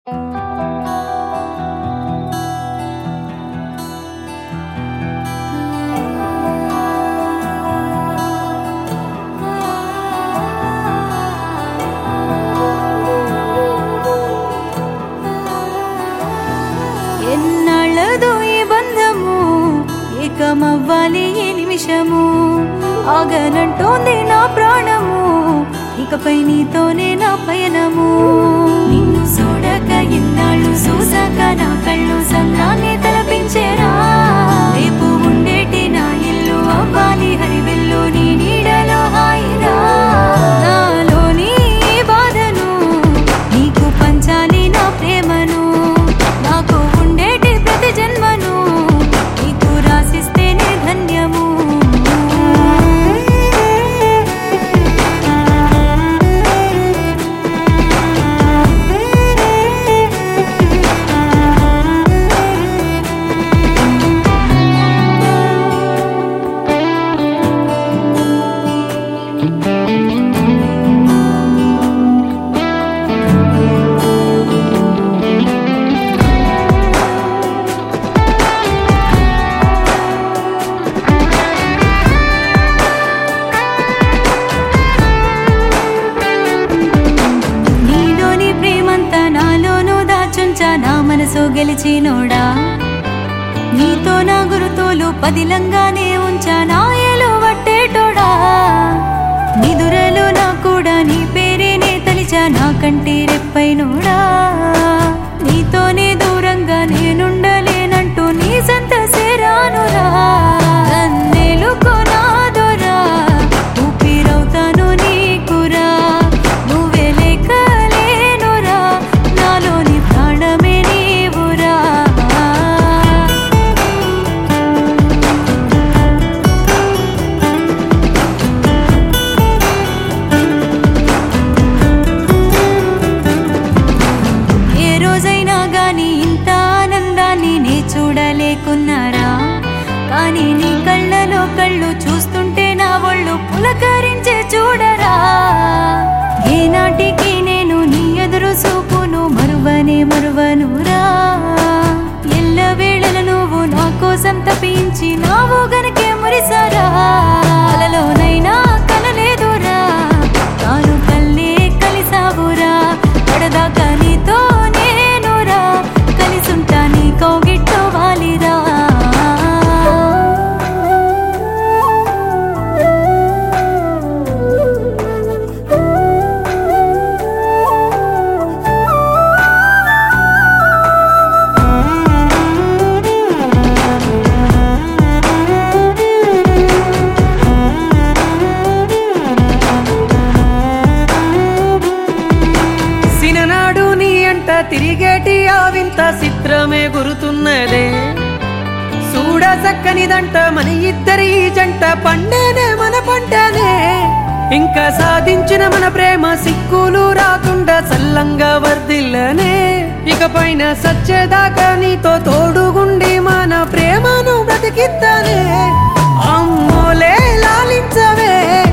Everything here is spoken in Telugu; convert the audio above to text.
ఎన్నాళ్ళదో ఈ బంధము ఏకమవ్వాలి ఈ నిమిషము ఆగనంటోంది నా ప్రాణము ఇకపై నీతోనే నా పయనము నిన్ను చూడక ఇన్నాళ్ళు చూసాక నా కళ్ళు సంద్రాన్ని తలపించేరా రేపు ఉండేటి నా ఇల్లు అవ్వాలి హరివెల్లు నీ నీడలో హాయిరా నాలోని ఈ బాధను నీకు పంచాలి నా ప్రేమను నాకు ఉండేటి ప్రతి జన్మను నీకు రాసిస్తేనే ధన్యము నీలోని ప్రేమంతా నాలోనూ దాచుంచా నా మనసు గెలిచినోడా నీతో నా గురుతోలు పదిలంగానే ఉంచా నా ఏలు వట్టేటోడా నిదురలో నా కూడా నీ పేరేనే తలిచా నా కంటి రెప్పైనోడా నీతోనే దూరంగా నేనుండలేనంటూ నీ సంత సేరానురా నన్నేలుకో నాదోరా ఊపిరవుతాను నీకురా నువ్వే లేకలేనురా నాలోని ప్రాణమే నీవురా ఏ రోజైనా గాని ఇంత ఆనందాన్ని నే చూడలేకున్నారా కానీ నీ కళ్ళలో కళ్ళు చూస్తుంటే నా ఒళ్ళు పులకరించే చూడరా ఏనాటికి నేను నీ ఎదురు చూపును మరువనే మరువనురా ఎల్ల వేళల నువ్వు నా కోసం తప్పించి నావు గనకే మురిసారా అలలోనైనా కలలేదురా తాను కల్లే కలిసావురా పడదాకా నీతో నేనురా కలిసుంటా నీ కౌగిట్లో వాలిరా సిననాడు నీ అంట తిరిగేటి ఆ వింత చిత్రమే గురుతున్నదే చూడ చక్కనిదంట మన ఇద్దరి ఈ జంట పండేనే మన పంటనే ఇంకా సాధించిన మన ప్రేమ సిక్కులు రాకుండా చల్లంగా వర్దిల్లనే ఇక పైన సచ్చేదాకా నీతో తోడుగుండి మన ప్రేమను బ్రతికిద్దనే అమ్మోలే లాలించవే